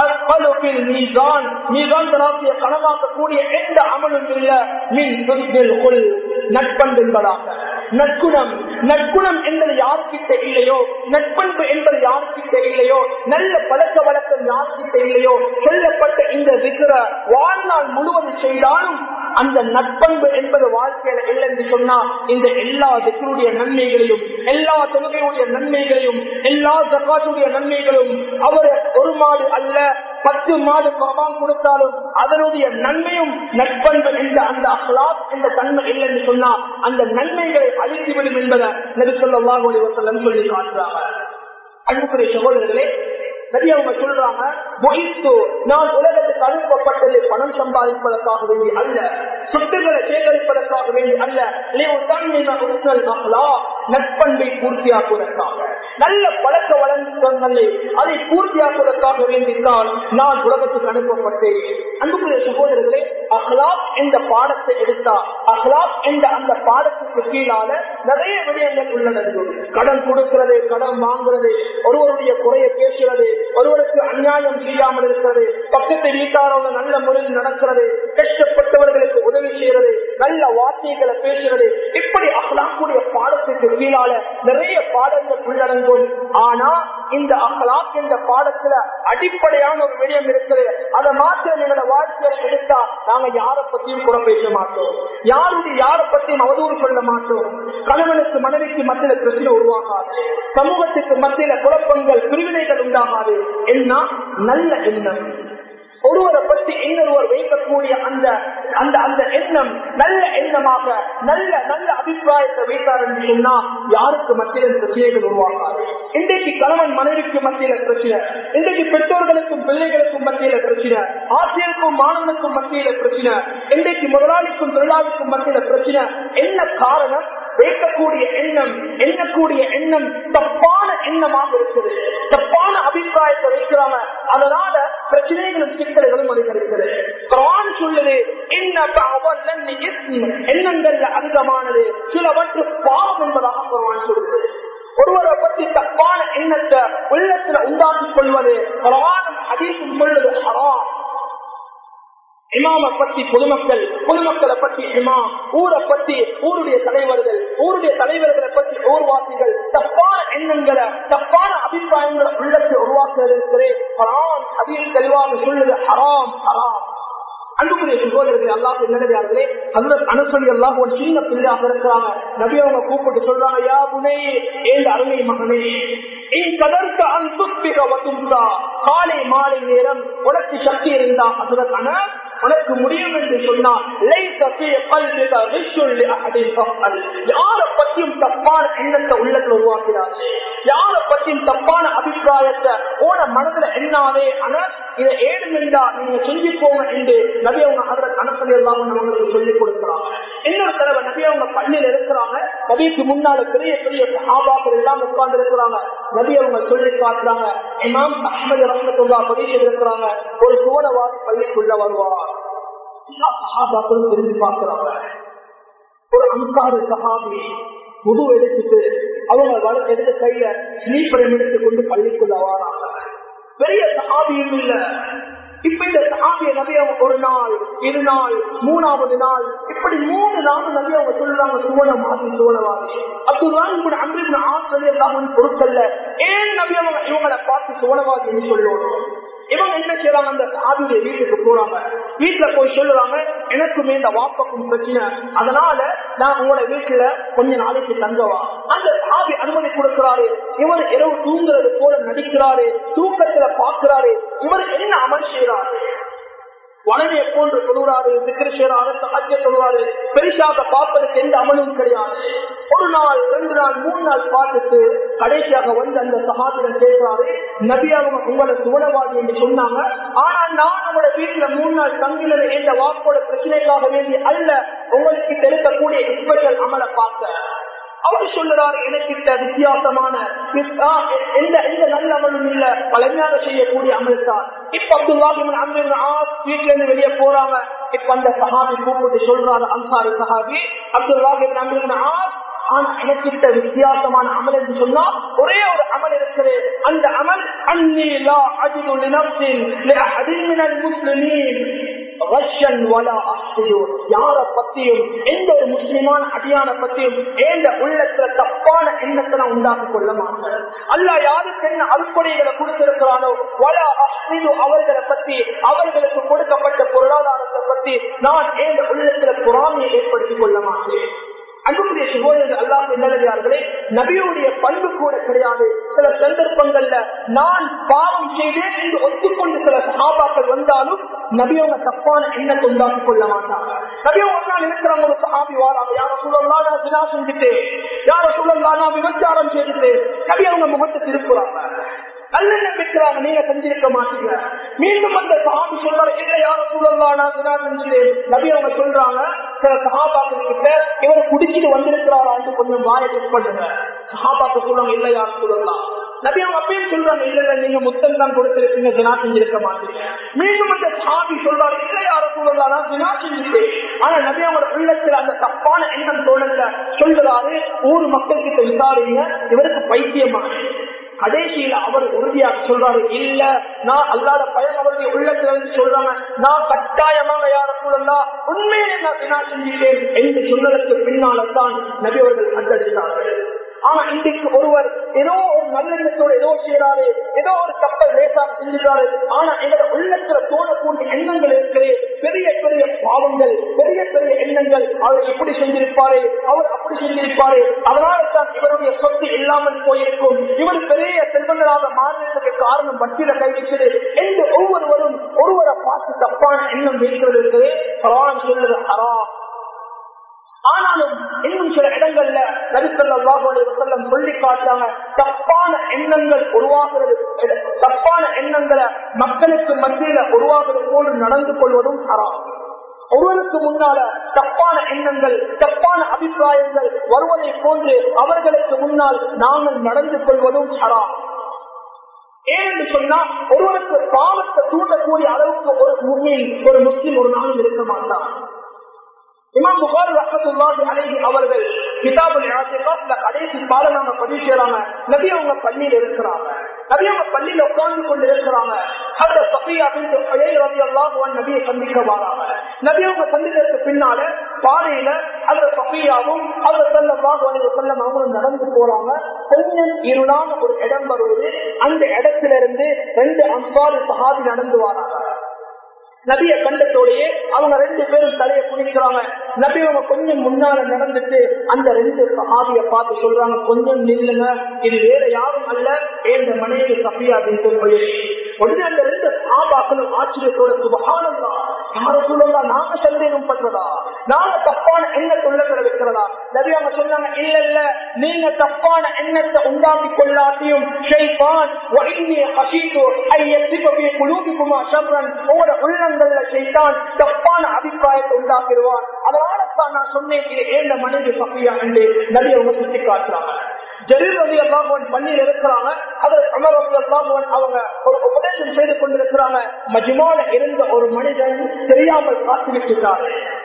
கணக்காக்கக்கூடிய எந்த அமலும் இல்ல மின் நட்பண்புகளாக நற்குணம் நற்குணம் என்பது யாருக்கிட்ட இல்லையோ நட்பண்பு என்பது யாருக்கிட்ட இல்லையோ நல்ல பழக்க வழக்கம் யாருக்கிட்ட இல்லையோ சொல்லப்பட்ட இந்த விக்கிர வாழ்நாள் முழுவதும் செய்தாலும் அந்த நட்பண்பு என்பது வாழ்க்கையில இல்லை என்று சொன்னா இந்த எல்லா திக்கருடைய நன்மைகளையும் எல்லா தொழுகையுடைய நன்மைகளையும் எல்லா ஜக்காத்துடைய நன்மைகளும் அவர் ஒரு மாடு அல்ல பத்து மாடு குரபான் கொடுத்தாலும் அதனுடைய நன்மையும் நட்பண்பு என்ற அந்த அஹ்லாப் என்ற தன்மை இல்லை என்று சொன்னா அந்த நன்மைகளை அழித்துவிடும் என்பதை நபி சொல்லாஹ் வசல்லம் சொல்லி காட்டுறாங்க அன்புக்குரிய சகோதரர்களே நபி அவங்க சொல்றாங்க மொழித்து நான் உலகத்துக்கு அனுப்பப்பட்டது பணம் சம்பாதிப்பதற்காக வேண்டி அல்ல சொத்துக்களை சேகரிப்பதற்காக வேண்டி அல்ல நட்பண்பை பூர்த்தியாக்குவதற்காக நல்ல பழக்க வழக்கங்களை அதை பூர்த்தியாக்குவதற்காக வேண்டித்தான் நான் உலகத்துக்கு அனுப்பப்பட்டேன் அன்புக்குரிய சகோதரர்களே அஹ்லாப் என்ற பாடத்தை எடுத்தா அஹ்லாப் என்ற அந்த பாடத்துக்கு கீழால நிறைய விடயங்கள் உள்ளனது கடன் கொடுக்கிறது கடன் வாங்குறது ஒருவருடைய குறைய பேசுறது ஒருவருக்கு அநியாயம் செய்யாமல் இருக்கிறது பக்கத்து வீட்டாரோட நல்ல முறையில் நடக்கிறது கஷ்டப்பட்டவர்களுக்கு உதவி செய்யறது நல்ல வார்த்தைகளை பேசுறது இப்படி அஹ்லாக்குடைய பாடத்துக்கு கீழால நிறைய பாடங்கள் உள்ளடங்கும் ஆனா இந்த அஹ்லாக் என்ற பாடத்துல அடிப்படையான ஒரு விடயம் இருக்குது அதை மாத்திரம் எங்களோட வாழ்க்கையில எடுத்தா நாங்க யாரை பத்தியும் குறை பேச மாட்டோம் யாருடைய யாரை பத்தியும் அவதூறு சொல்ல மாட்டோம் கணவனுக்கு மனைவிக்கு மத்தியில பிரச்சனை உருவாகாது சமூகத்துக்கு மத்தியில குழப்பங்கள் பிரிவினைகள் உண்டாகாது என்ன நல்ல எண்ணம் ஒருவரை பற்றி இன்னொருவர் வைக்கக்கூடிய அந்த அந்த அந்த எண்ணம் நல்ல எண்ணமாக நல்ல நல்ல அபிப்பிராயத்தை வைத்தார் என்று சொன்னா யாருக்கு மத்தியில பிரச்சனைகள் உருவாகாது இன்றைக்கு கணவன் மனைவிக்கு மத்தியில பிரச்சனை இன்றைக்கு பெற்றோர்களுக்கும் பிள்ளைகளுக்கும் மத்தியில பிரச்சனை ஆசிரியருக்கும் மாணவனுக்கும் மத்தியில பிரச்சனை இன்றைக்கு முதலாளிக்கும் தொழிலாளிக்கும் மத்தியில பிரச்சனை என்ன காரணம் வைக்கக்கூடிய எண்ணம் எண்ணக்கூடிய எண்ணம் தப்பான எண்ணமாக இருக்குது தப்பான அபிப்பிராயத்தை வைக்கிறாங்க அதனால பிரச்சனைகளும் சிக்கல்களும் அதிகரிக்கிறது குரான் சொல்லுது என்ன எண்ணங்கள்ல அதிகமானது சிலவற்று பாவம் என்பதாக குரான் சொல்லுது ஒருவரை பற்றி தப்பான எண்ணத்தை உள்ளத்துல உண்டாக்கிக் கொள்வது குரானும் அதீசும் சொல்லுது ஹராம் இமாம பற்றி பொதுமக்கள் பொதுமக்களை பற்றி இமாம் ஊரை பற்றி ஊருடைய தலைவர்கள் ஊருடைய தலைவர்களை பற்றி ஊர்வாசிகள் தப்பான எண்ணங்களை தப்பான அபிப்பிராயங்களை உள்ளத்தில் உருவாக்குறது இருக்கிறேன் ஹராம் அதில் தெளிவாக சொல்லுது ஹராம் ஹராம் அன்புக்குரிய சகோதரர்கள் அல்லாஹ் என்னடியார்களே அதுல அனுசொல்லி அல்லாஹ் ஒரு சின்ன பிள்ளையாக இருக்கிறாங்க நபி அவங்க கூப்பிட்டு சொல்றாங்க யா புனே ஏன் அருமை மகனே ஏன் கதர்த்த அன்புத்திகா காலை மாலை நேரம் உனக்கு சக்தி இருந்தா அதுல உனக்கு முடியும் என்று சொன்னால் யார பற்றியும் தப்பான எண்ணத்தை உள்ளத்துல உருவாக்கிறார்கள் யார பற்றியும் தப்பான அபிப்பிராயத்தை ஓன மனதுல என்னாவே ஆனால் இதை ஏடும் என்றா நீங்க செஞ்சு போங்க என்று நபி அவங்க அதில் கணப்படி எல்லாம் அவங்களுக்கு சொல்லிக் கொடுக்குறாங்க இன்னொரு தடவை நபி அவங்க பள்ளியில் இருக்கிறாங்க நபிக்கு முன்னால பெரிய பெரிய ஆபாக்கள் எல்லாம் உட்கார்ந்து இருக்கிறாங்க நபி அவங்க சொல்லி காட்டுறாங்க இமாம் அஹமது ரஹமத்துல்லா பதிவு இருக்கிறாங்க ஒரு சுவனவாதி பள்ளிக்குள்ள வருவார் எல்லா சகாபாக்களும் திரும்பி பார்க்கிறாங்க ஒரு அன்சாறு சகாபி முது எடுத்துட்டு அவங்க வல எடுத்த கையில ஸ்லீப்பரம் எடுத்து கொண்டு பள்ளிக்குள்ள வராங்க பெரிய சகாபியும் இல்ல இப்ப இந்த சகாபிய நபி அவங்க ஒரு நாள் இரு நாள் மூணாவது நாள் இப்படி மூணு நாள் நபி அவங்க சொல்றாங்க சுவனவாதி சுவனவாதி அப்துல்லான் இப்படி அன்பின் ஆசிரியர் எல்லாம் பொருட்கள்ல ஏன் நபி அவங்க இவங்களை பார்த்து சுவனவாதின்னு சொல்லணும் இவங்க என்ன செய்யறாங்க அந்த சாதியுடைய வீட்டுக்கு போறாங்க வீட்டுல போய் சொல்லுறாங்க எனக்குமே இந்த வாப்பக்கும் பிரச்சனை அதனால நான் உங்களோட வீட்டுல கொஞ்ச நாளைக்கு தங்கவா அந்த சாதி அனுமதி கொடுக்கிறாரு இவர் இரவு தூங்குறது போல நடிக்கிறாரு தூக்கத்துல பாக்குறாரு இவர் என்ன அமல் செய்யறாரு வளமையை போன்று சொல்லுறாரு திக்கர் செய்யறாரு சகஜ சொல்லுவாரு பெருசாக பார்ப்பதற்கு எந்த அமலும் கிடையாது ஒரு நாள் ரெண்டு நாள் மூணு நாள் பார்த்துட்டு கடைசியாக வந்து அந்த சகாபிடம் கேட்கிறாரு நபி அவங்க உங்களை சுவனவாதி என்று சொன்னாங்க ஆனா நான் உங்களோட வீட்டுல மூணு நாள் தங்கினது எந்த வாக்கோட பிரச்சனைக்காக வேண்டி அல்ல உங்களுக்கு தெரிவிக்கக்கூடிய ஸ்பெஷல் அமலை பார்க்க அவர் சொல்லுறாரு எனக்கிட்ட வித்தியாசமான எந்த எந்த நல்ல அமலும் இல்ல பழமையாக செய்யக்கூடிய அமல் தான் இப்ப அப்துல்லா வீட்டுல இருந்து வெளியே போறாங்க இப்ப அந்த சஹாபி கூப்பிட்டு சொல்றாரு அன்சாரி சஹாபி அப்துல்லா ஆனா எனக்கிட்ட வித்தியாசமான அமல் என்று சொன்னா ஒரே ஒரு அமல் இருக்குது அந்த அமல் அந்நீலா அஜிது முஸ்லிமீன் ரஷ்யன் வலா அஹ்சிது. யார பத்தியும் எந்த ஒரு முஸ்லிமான அடியான பத்தியும் ஏந்த உள்ளத்துல தப்பான எண்ணத்தை நான் உண்டாக்கி கொள்ள மாட்டேன் அல்ல யாருக்கு என்ன அறுப்படைகளை கொடுத்திருக்கிறானோ வலா அஹ்சிது அவர்களை பத்தி அவர்களுக்கு கொடுக்கப்பட்ட பொருளாதாரத்தை பத்தி நான் ஏந்த உள்ளத்துல பொறாமையை ஏற்படுத்திக் கொள்ள மாட்டேன் அன்புடைய சகோதரர்கள் அல்லாஹ் நல்லதார்களே நபியுடைய பண்பு கூட கிடையாது சில சந்தர்ப்பங்கள்ல நான் பாவம் செய்தேன் என்று ஒத்துக்கொண்டு சில சகாபாக்கள் வந்தாலும் நபியவங்க தப்பான எண்ணத்தை உண்டாக்கி கொள்ள மாட்டாங்க நபியவங்க ஒரு நாள் இருக்கிறாங்க ஒரு சகாபி வாராங்க யார சூழல்லா நான் வினா செஞ்சுட்டேன் யார சூழல்லா நான் விபச்சாரம் செய்துட்டேன் நபியவங்க முகத்தை திருப்புறாங்க நல்லெண்ணம் பெற்றாங்க நீங்க செஞ்சிருக்க மாட்டீங்க மீண்டும் அந்த சஹாபி சொல்றாரு இல்ல யார சூழல்லா நான் வினா செஞ்சுட்டேன் நபி அவங்க சொல்றாங்க சில சகாபாக்கள் கிட்ட இவர் குடிச்சிட்டு வந்திருக்கிறாரான்னு கொஞ்சம் வாய செக் பண்ணுங்க சகாபாக்கள் சொல்றாங்க இல்ல யார சூழல்லாம் நபி அவங்க அப்பயும் சொல்றாங்க இல்ல இல்ல நீங்க முத்தம் தான் கொடுத்திருக்கீங்க தினா செஞ்சிருக்க மாட்டீங்க மீண்டும் அந்த சாபி சொல்றாரு இல்ல யார சூழலாம் நான் தினா செஞ்சுட்டேன் ஆனா நபி அவங்க உள்ளத்துல அந்த தப்பான எண்ணம் தோணல சொல்றாரு ஊர் மக்கள் கிட்ட விசாரிங்க இவருக்கு பைத்தியமான கடைசியில அவர் உறுதியாக சொல்றாரு இல்ல நான் அல்லாத பயம் அவருடைய உள்ளத்துல இருந்து சொல்றாங்க நான் கட்டாயமாக யார சூழலாம் உண்மையிலே நான் தினா செஞ்சுட்டேன் என்று சொன்னதற்கு பின்னால்தான் நபி அவர்கள் கண்டடித்தார்கள் ஆனா இன்றைக்கு ஒருவர் ஏதோ ஒரு நல்லெண்ணத்தோட ஏதோ செய்யறாரு ஏதோ ஒரு தப்பை லேசாக செஞ்சுட்டாரு ஆனா எங்களோட உள்ளத்துல தோணக்கூடிய எண்ணங்கள் இருக்கிறே பெரிய பெரிய பாவங்கள் பெரிய பெரிய எண்ணங்கள் அவர் இப்படி செஞ்சிருப்பாரு அவர் அப்படி செஞ்சிருப்பாரு அதனால தான் இவருடைய சொத்து இல்லாமல் போயிருக்கும் இவர் பெரிய செல்வங்களாக மாறினதுக்கு காரணம் வட்டியில கை வச்சது என்று ஒவ்வொருவரும் ஒருவரை பார்த்து தப்பான எண்ணம் வைக்கிறது இருக்குது குரான் சொல்லுது ஹராம் ஆனாலும் இன்னும் சில இடங்கள்ல நபிசல்லம் சொல்லி காட்டாங்க தப்பான எண்ணங்கள் உருவாகிறது தப்பான எண்ணங்களை மக்களுக்கு மத்தியில உருவாகிறது போன்று நடந்து கொள்வதும் ஹராம் ஒருவருக்கு முன்னால தப்பான எண்ணங்கள் தப்பான அபிப்பிராயங்கள் வருவதை போன்று அவர்களுக்கு முன்னால் நாங்கள் நடந்து கொள்வதும் ஹராம் ஏன்னு சொன்னா ஒருவருக்கு பாவத்தை தூண்டக்கூடிய அளவுக்கு ஒரு முன்னில் ஒரு முஸ்லிம் ஒரு நாளும் இருக்க மாட்டான் இமாம் புகார் ரஹத்துல்லாஹி அலைஹி அவர்கள் கிதாபுல் இஅ்திகாஃப்ல கடைசி பாடலாம பதிவு செய்றாங்க நபி அவங்க பள்ளியில இருக்கிறாங்க நபி அவங்க பள்ளியில உட்கார்ந்து கொண்டு இருக்கிறாங்க அந்த சஃபியா பின்த் ஹுயை ரலியல்லாஹு அன்ஹா நபியை சந்திக்க வராங்க நபி அவங்க சந்திக்கிறதுக்கு பின்னால பாதையில அந்த சஃபியாவும் அந்த ஸல்லல்லாஹு அலைஹி வஸல்லம் அவங்க நடந்து போறாங்க கொஞ்சம் இருளான ஒரு இடம் வருவது அந்த இடத்துல இருந்து ரெண்டு அன்சாரி சஹாபி நடந்து வராங்க நபிய கண்டத்தோடயே அவங்க ரெண்டு பேரும் தலையை குடிக்கிறாங்க நபி அவங்க கொஞ்சம் முன்னால நடந்துட்டு அந்த ரெண்டு சஹாபிய பார்த்து சொல்றாங்க கொஞ்சம் நில்லுங்க இது வேற யாரும் அல்ல என்ற மனைவி சஃபியா அப்படின்னு சொல்லி உடனே அந்த ரெண்டு சஹாபாக்களும் ஆச்சரியத்தோட சுபகானந்தா யார சொல்லலாம் நாங்க சந்தேகம் பண்றதா நாங்க தப்பான எண்ணத்தை உள்ளத்துல வைக்கிறதா நபி அவங்க சொன்னாங்க இல்ல இல்ல நீங்க தப்பான எண்ணத்தை உண்டாக்கி கொள்ளாட்டியும் ஷைத்தான் வஇன்னி ஹஷீது ஐ யஸ்பிகு ஃபீ குலூபிக்குமா ஷர்ரன் உங்களோட உள்ளங்கள்ல ஷைத்தான் தப்பான அபிப்பிராயத்தை உண்டாக்கிடுவான் அதனால தான் நான் சொன்னேன் இது ஏந்த மனைவி சஃபியா என்று நபி அவங்க சுட்டி காட்டுறாங்க ஜரீர் ரவி அல்லாஹன் பள்ளியில் இருக்கிறாங்க அதில் அமர் ரவி அல்லாஹன் அவங்க ஒரு உபதேசம் செய்து கொண்டிருக்கிறாங்க மஜ்மால இருந்த ஒரு மனிதன் தெரியாமல் காத்து விட்டுட்டாரு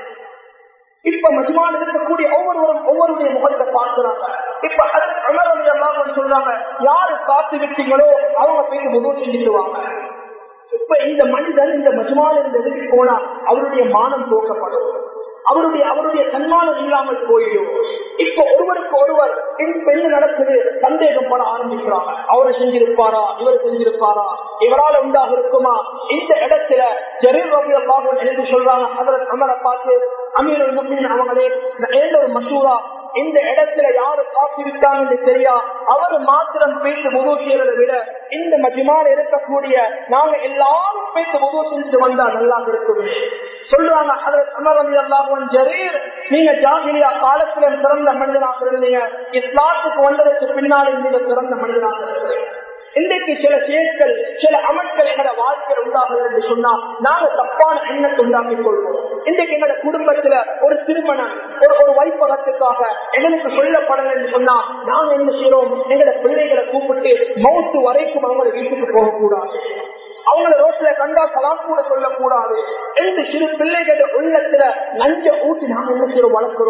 இப்ப மஜ்மால் இருக்கக்கூடிய ஒவ்வொருவரும் ஒவ்வொருடைய முகத்தை பார்க்கிறாங்க இப்ப அதில் அமர் ரவி அல்லாஹன் சொல்றாங்க யாரு காத்து விட்டீங்களோ அவங்க போய் முதல் செஞ்சுடுவாங்க இப்ப இந்த மனிதன் இந்த மஜ்மால் இருந்த இடத்துக்கு போனா அவருடைய மானம் போக்கப்படும் அவருடைய அவருடைய தன்மானம் இல்லாமல் போயிடும் இப்ப ஒருவருக்கு ஒருவர் இப்ப என்ன நடக்குது சந்தேகம் பட ஆரம்பிக்கிறாங்க அவரை செஞ்சிருப்பாரா இவர் செஞ்சிருப்பாரா இவரால் உண்டாக இருக்குமா இந்த இடத்துல ஜெரீர் ரவி அல்லாஹ் எழுதி சொல்றாங்க அதில் அமரை பார்த்து அமீர் முஸ்லிம் அவங்களே ஏந்த ஒரு மசூரா இந்த இடத்துல யாரு காப்பிருக்காங்கன்னு தெரியா அவர் மாத்திரம் பேசி முது செய்யறதை விட இந்த மஜிமால இருக்கக்கூடிய நாங்க எல்லாரும் பேசி முது செஞ்சு வந்தா நல்லா இருக்குது சொல்றாங்க அதற்கு அமரதி அல்லாஹன் ஜரீர் நீங்க ஜாகிரியா காலத்துல சிறந்த மனிதனாக இருந்தீங்க இஸ்லாத்துக்கு வந்ததற்கு பின்னாலே நீங்க சிறந்த மனிதனாக இருக்கிறீங்க இன்றைக்கு சில செயல்கள் சில அமல்கள் எங்களை வாழ்க்கையில் உண்டாகுது என்று சொன்னா நாங்க தப்பான எண்ணத்தை உண்டாக்கிக் கொள்வோம் இன்றைக்கு எங்களோட குடும்பத்துல ஒரு திருமணம் ஒரு ஒரு வைப்பகத்துக்காக எங்களுக்கு சொல்லப்படல என்று சொன்னா நாங்க என்ன செய்யறோம் எங்களோட பிள்ளைகளை கூப்பிட்டு மவுத்து வரைக்கும் அவங்களை வீட்டுக்கு போகக்கூடாது அவங்கள ரோட்ல கண்டா சலாம் கூட சொல்லக்கூடாது என்று சிறு பிள்ளைகள் உள்ளத்துல நஞ்ச ஊட்டி நாங்க என்ன செய்யறோம் வளர்க்கிறோம்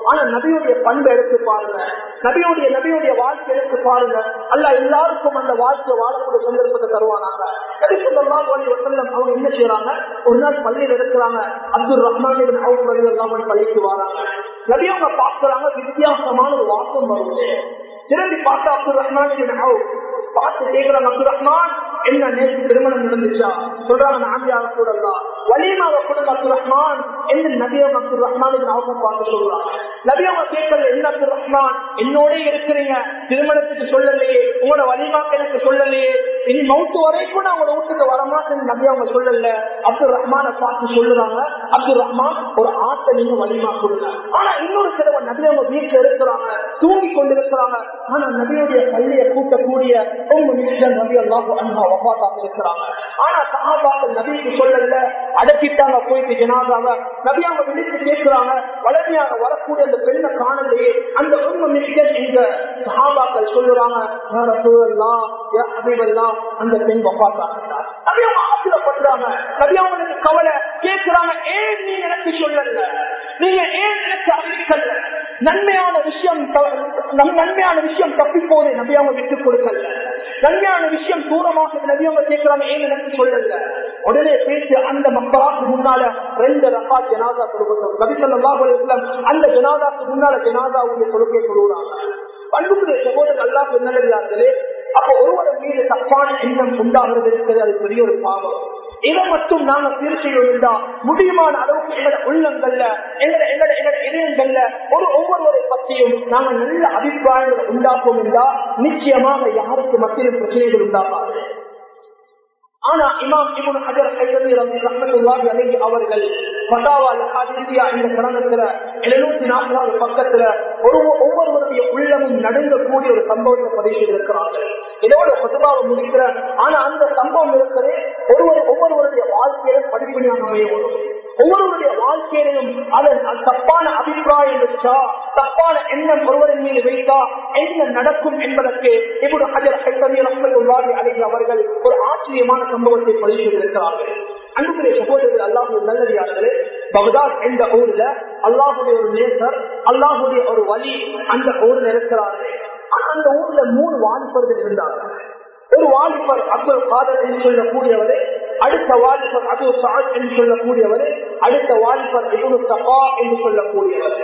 ஆனா நபியுடைய பண்பை எடுத்து பாருங்க நபியுடைய நபியுடைய வாழ்க்கை எடுத்து பாருங்க அல்ல எல்லாருக்கும் அந்த வாழ்க்கை வாழக்கூடிய சந்தர்ப்பத்தை தருவானாங்க நபி சொல்லலாம் அவங்க என்ன செய்யறாங்க ஒரு நாள் பள்ளியில் இருக்கிறாங்க அப்துல் ரஹ்மான் அவங்க வழி எல்லாம் பள்ளிக்கு வராங்க நபி அவங்க பார்க்கிறாங்க வித்தியாசமான ஒரு வாசம் வருது திரும்பி பார்த்தா அப்துல் ரஹ்மான் பார்த்து கேட்கிறாங்க அப்துல் ரஹ்மான் என்ன நேற்று திருமணம் நடந்துச்சா சொல்றாங்க நாமியாக கூடலாம் வலிமாவை கொடுங்க அப்துல் ரஹ்மான் என்ன நபியம் அப்துல் ரஹ்மான் அவங்க பார்த்து சொல்றாங்க நபியவங்க கேட்கல என்ன அப்துல் ரஹ்மான் என்னோட இருக்கிறீங்க திருமணத்துக்கு சொல்லலையே உங்களோட வலிமாக்கு எனக்கு சொல்லலையே இனி மவுத்து வரைக்கும் நான் உங்களோட வீட்டுக்கு வரமாட்டேன்னு நபி அவங்க சொல்லல அப்துல் ரஹ்மான பார்த்து சொல்லுறாங்க அப்துல் ரஹ்மான் ஒரு ஆட்டை நீங்க வலிமா கொடுங்க ஆனா இன்னொரு சிலவன் நபி அவங்க வீட்டுல இருக்கிறாங்க தூங்கி கொண்டு இருக்கிறாங்க ஆனா நபியுடைய பள்ளியை கூட்டக்கூடிய உங்க நிமிஷம் நபி அல்லாஹ் அன்பா வபாத்தாக இருக்கிறாங்க ஆனா சஹாபாக்கள் நபிக்கு சொல்லல அடக்கிட்டாங்க போயிட்டு ஜனாதாவ நபி அவங்க விழித்து கேட்கிறாங்க வளமையாக வரக்கூடிய அந்த பெண்ணை காணலையே அந்த உண்மை மிஷன் எங்க சஹாபாக்கள் சொல்லுறாங்க "யா ரசூலல்லாஹ், யா ஹபீபல்லாஹ், அந்த பெண் வபாத்தாக நபி அவங்க ஆசிரப்படுறாங்க நபி அவங்களுக்கு கவலை கேட்கிறாங்க ஏன் நீ எனக்கு சொல்லல நீங்க ஏன் எனக்கு அறிவிக்கல நன்மையான விஷயம் த- நம் நன்மையான விஷயம் தப்பி போது நபி அவங்க விட்டுக் கொடுக்கல நன்மையான விஷயம் தூரமாக நபி அவங்க கேட்கிறாங்க ஏன் எனக்கு சொல்லல உடனே பேசி அந்த மக்களாக்கு முன்னால ரெண்டு ரப்பா ஜனாதா கொடுக்கணும் நபி ஸல்லல்லாஹு அலைஹி வஸல்லம் அந்த ஜனாதாக்கு முன்னால ஜனாதாவுடைய தொழுகை சொல்லுறாங்க பண்புடைய சகோதரர் அல்லாஹ் நல்லே அப்ப ஒருவர் மீது தப்பான எண்ணம் உண்டாகிறது இருக்கிறது அது பெரிய ஒரு பாவம் இதை மட்டும் நாங்க சீர் செய்யணும்டா முடியுமான அளவுக்கு எங்களோட உள்ளங்கள்ல எங்களோட எங்களோட எங்களோட இதயங்கள்ல ஒரு ஒவ்வொருவரை பற்றியும் நாங்க நல்ல அபிப்பிராயங்களை உண்டாக்கும் என்றா நிச்சயமாக யாருக்கு மத்தியிலும் பிரச்சனைகள் உண்டாகாது ஆனா இமாம் இவனு ஹஜர் ஹைதரி ரவி ரஹமத்துல்லாஹி அலைஹி அவர்கள் ஃபதாவா ஹதீசியா இந்த கிரந்தத்துல 740வது பக்கத்துல ஒரு ஒவ்வொருவருடைய உள்ளமும் நடுங்கக்கூடிய ஒரு சம்பவத்தை பதிவு செய்திருக்கிறார்கள் இதோட ஃபதுவாவை முடிக்கிற ஆனா அந்த சம்பவம் இருக்கிறதே ஒருவர் ஒவ்வொருவருடைய வாழ்க்கையில படிப்படியாக அமையும் ஒவ்வொருவருடைய வாழ்க்கையிலையும் அதன் தப்பான அபிப்பிராயம் வச்சா தப்பான எண்ணம் ஒருவரின் மீது வைத்தா என்ன நடக்கும் என்பதற்கு இப்படி ஹஜர் ஹைதரி ரஹமத்துல்லாஹி அலைஹி அவர்கள் ஒரு ஆச்சரியமான சம்பவத்தை பதிவு செய்திருக்கிறார்கள் அன்புக்குரிய சகோதரர்கள் அல்லாஹுடைய நல்லடியார்களே பகதாத் என்ற ஊர்ல அல்லாஹுடைய ஒரு நேசர் அல்லாஹுடைய ஒரு வழி அந்த ஊர்ல இருக்கிறார்கள் ஆனா அந்த ஊர்ல மூணு வாலிபர்கள் இருந்தார்கள் ஒரு வாலிபர் அப்துல் காதர் என்று சொல்லக்கூடியவரே அடுத்த வாலிபர் அபு சாத் என்று சொல்லக்கூடியவரே அடுத்த வாலிபர் இபுனு சபா என்று சொல்லக்கூடியவர்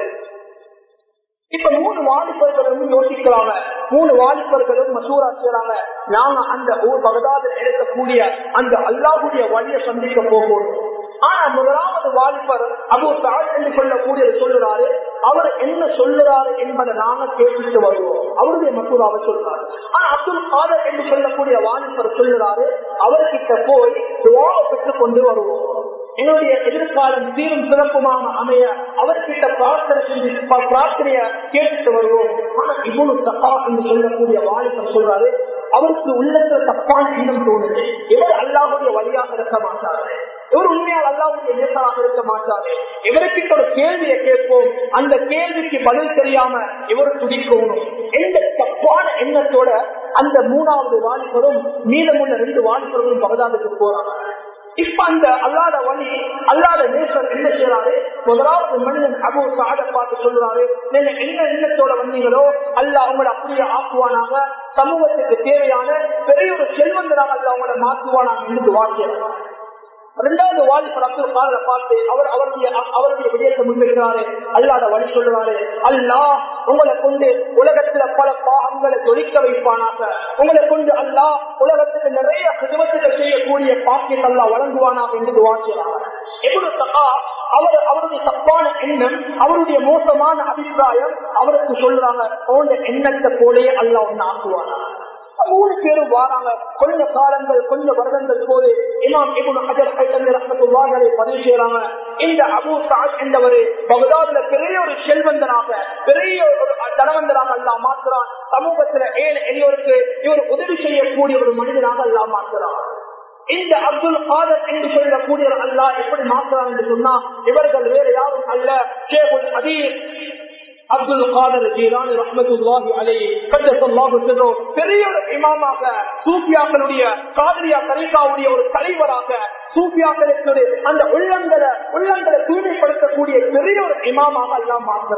இப்ப மூணு வாலிபர்களும் யோசிக்கிறாங்க மூணு வாலிபர்களும் மசூரா செய்யறாங்க நாங்க அந்த ஊர் பகதாதில் இருக்கக்கூடிய அந்த அல்லாஹுடைய வழியை சந்திக்க போகணும் ஆனா முதலாவது வாலிபர் அபு தாழ் என்று சொல்லக்கூடிய சொல்லுறாரு அவர் என்ன சொல்லுறாரு என்பதை நாங்க கேட்டுட்டு வருவோம் அவருடைய மசூராவை சொல்றாரு ஆனா அப்துல் காதர் என்று சொல்லக்கூடிய வாலிபர் சொல்லுறாரு அவர்கிட்ட போய் துவாவை பெற்றுக் கொண்டு வருவோம் என்னுடைய எதிர்காலம் சீரும் சிறப்புமாக அமைய அவர்கிட்ட பிரார்த்தனை செஞ்சு ப- பிரார்த்தனைய கேட்டுட்டு வருவோம் ஆனா இவ்வளவு தப்பா என்று சொல்லக்கூடிய வாலிபர் சொல்றாரு அவருக்கு உள்ளத்துல தப்பான எண்ணம் தோணுது இவர் அல்லாஹுடைய வழியாக இருக்க மாட்டாரு இவர் உண்மையால் அல்லாவுடைய நேசராக இருக்க மாட்டாரு இவருக்கிட்ட ஒரு கேள்வியை கேட்போம் அந்த கேள்விக்கு பதில் தெரியாம இவர் துடிக்கணும் எந்த தப்பான எண்ணத்தோட அந்த மூணாவது வாலிபரும் மீதமுள்ள ரெண்டு வாலிபர்களும் பகதாதுக்கு போறாங்க இப்ப அந்த அல்லாத வழி அல்லாத நேசர் என்ன செய்யறாரு முதலாவது மனிதன் அபு சாத பார்த்து சொல்றாரு நீங்க என்ன எண்ணத்தோட வந்தீங்களோ அல்ல அவங்களை அப்படியே ஆக்குவானாங்க சமூகத்துக்கு தேவையான பெரிய ஒரு செல்வந்தராக அல்ல அவங்களை மாற்றுவானாங்க என்று வாக்கியம் இரண்டாவது வாலிபர் அப்துல் காதரை பார்த்து அவர் அவருடைய அவருடைய விஜயத்தை முன்வைக்கிறாரு அல்லாத வழி சொல்லுறாரு அல்லாஹ் உங்களை கொண்டு உலகத்துல பல பாகங்களை தொழிக்க வைப்பானாக உங்களை கொண்டு அல்லாஹ் உலகத்துக்கு நிறைய சிவத்துகள் செய்யக்கூடிய பாக்கியத்தை அல்லாஹ் வழங்குவானாக என்று வாசிக்கிறாங்க எப்படி சகா அவர் அவருடைய தப்பான எண்ணம் அவருடைய மோசமான அபிப்பிராயம் அவருக்கு சொல்றாங்க உங்க எண்ணத்தை போலே அல்லாஹ் ஒன்னு ஆக்குவானா மூணு பேரும் வாராங்க கொஞ்ச காலங்கள் கொஞ்ச வருடங்கள் போது இமாம் இபுன் ஹஜர் ஹைதமி ரஹ்மத்துல்லாஹி பதிவு செய்யறாங்க இந்த அபு சாத் என்பவர் பகதாதுல பெரிய ஒரு செல்வந்தனாக பெரிய ஒரு தனவந்தராக அல்லாஹ் மாற்றுறான் சமூகத்துல ஏழு எளியோருக்கு இவர் உதவி செய்யக்கூடிய ஒரு மனிதனாக அல்லாஹ் மாற்றுறான் இந்த அப்துல் காதர் என்று சொல்லக்கூடிய அல்லாஹ் எப்படி மாற்றுறான் என்று சொன்னா இவர்கள் வேறு யாரும் அல்ல ஷேகுல் அதீர் அப்துல் காதர் ஜீலானி ரஹ்மத்துல்லாஹி அலைஹி கத்தல்லாஹு சிர்ரு பெரிய ஒரு இமாமாக சூஃபியாக்களுடைய காதரியா தரிகாவுடைய ஒரு தலைவராக சூஃபியாக்களுக்கு அந்த உள்ளங்களை உள்ளங்களை தூய்மைப்படுத்தக்கூடிய பெரிய ஒரு இமாமாக எல்லாம் மாற்றுறார்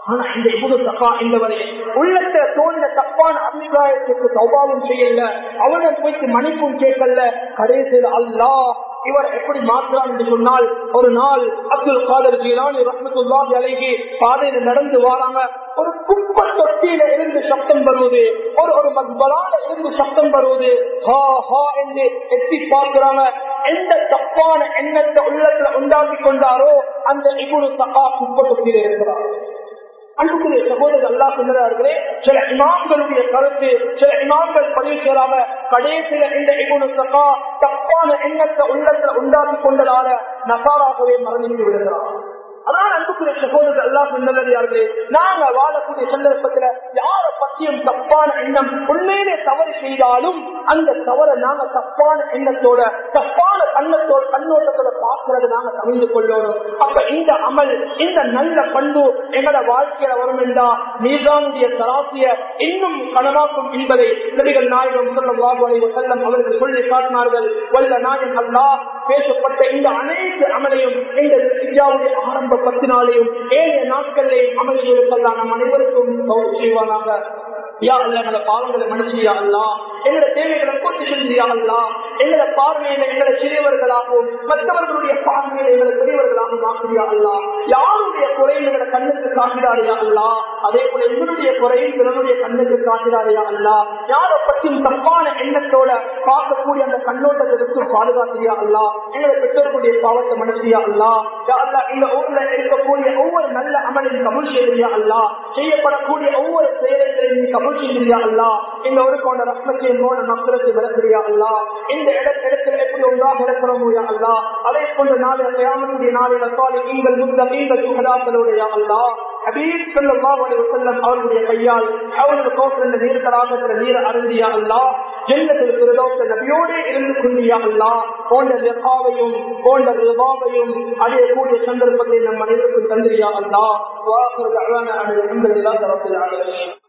ஆனா இந்த இபுது தப்பா என்பவரே உள்ளத்துல தோன்ற தப்பான அபிப்பிராயத்துக்கு சௌபாவம் செய்யல அவனை போய்த்து மன்னிப்பும் கேட்கல கடைசியில் அல்லாஹ் இவர் எப்படி மாற்றான் என்று சொன்னால் ஒரு நாள் அப்துல் காதர் ஜீலானி ரஹமத்துல்லாஹி அலைஹி பாதையில நடந்து வராங்க ஒரு குப்பை தொட்டியில இருந்து சப்தம் வருவது ஒரு ஒரு மக்பலால இருந்து சப்தம் வருவது ஹா ஹா என்று எட்டி பார்க்கிறாங்க எந்த தப்பான எண்ணத்தை உள்ளத்துல உண்டாக்கி கொண்டாரோ அந்த இபுடு தப்பா குப்பை தொட்டியில இருக்கிறார் அன்புக்குரிய சகோதரர் அல்லா சொன்னார்களே சில இமாம்களுடைய கருத்து சில இமாம்கள் பதிவு செய்யலாம கடைசியில இந்த இகுனு சகா தப்பான எண்ணத்தை உள்ளத்துல உண்டாக்கி கொண்டதால நசாராகவே மரணித்து விடுகிறார் அதான் அன்புக்குரிய சகோதரர் அல்லா சொன்னதார்களே நாங்க வாழக்கூடிய சந்தர்ப்பத்துல யார பற்றியும் தப்பான எண்ணம் உண்மையிலே தவறு செய்தாலும் அந்த தவறை நாங்க தப்பான எண்ணத்தோட தப்பான கண்ணத்தோட கண்ணோட்டத்தோட பார்க்கறது நாங்க தவிர்த்து கொள்ளணும் அப்ப இந்த அமல் இந்த நல்ல பண்பு எங்களோட வாழ்க்கையில வரும் என்றா மீதானுடைய தராசிய இன்னும் கனமாக்கும் என்பதை நபிகள் நாயகம் சொல்லம் செல்லம் அவர்கள் சொல்லி காட்டினார்கள் வல்ல நாயகம் அல்லா பேசப்பட்ட இந்த அனைத்து அமலையும் எங்கள் இந்தியாவுடைய ஆரம்ப பத்தினாலையும் ஏழு நாட்களிலேயும் அமல்களுக்கெல்லாம் நம் அனைவருக்கும் செய்வானாக யா அல்ல எங்களை பாவங்களை மன்னிச்சியா அல்லா எங்களோட தேவைகளை பூர்த்தி செஞ்சியா அல்லா எங்களோட பார்வையில எங்களை சிறியவர்களாகவும் மற்றவர்களுடைய பார்வையில எங்களை பெரியவர்களாகவும் ஆக்கியா அல்லா யாருடைய குறையும் எங்களை கண்ணுக்கு காட்டிடாரியா அல்லா அதே போல எங்களுடைய குறையும் பிறனுடைய கண்ணுக்கு காட்டிடாரியா அல்லா யாரை பற்றியும் தப்பான எண்ணத்தோட பார்க்கக்கூடிய அந்த கண்ணோட்டத்திற்கு பாதுகாத்தியா அல்லா எங்களை பெற்றோர்களுடைய பாவத்தை மனசியா அல்லா யா அல்லா இந்த ஊர்ல இருக்கக்கூடிய ஒவ்வொரு நல்ல அமலின் கபுல் செய்தியா அல்லா செய்யப்படக்கூடிய ஒவ்வொரு செயலைகளையும் நீ கபுல் செய்தியா அல்லா இந்த ஒரு கொண்ட ரத்னத்தையும் போன மக்களுக்கு விளக்குறியா அல்லா இந்த இடத்துல எப்படி ஒன்றாக இருக்கிறோமோ யா அல்லா அதே போன்ற நாளில் கயாமத்துடைய நாளில் அசாலி நீங்கள் முந்த நீங்கள் சுகதாக்களுடைய அல்லா ஹபீப் ஸல்லல்லாஹு அலைஹி வஸல்லம் அவர்களுடைய கையால் அவர்கள் கோசல் நீர் தராகத்துல நீர் அருந்தியா அல்லா ஜன்னத்தில் பிரதோஷ நபியோடே இருந்து கொண்டியா அல்லா போன்ற லிகாவையும் போன்ற ரிபாவையும் அதே கூடிய சந்தர்ப்பத்தை நம் அனைவருக்கும் தந்திரியா அல்லா வாசல் அழகான அல்ஹம்துலில்லாஹி ரப்பில் ஆலமீன்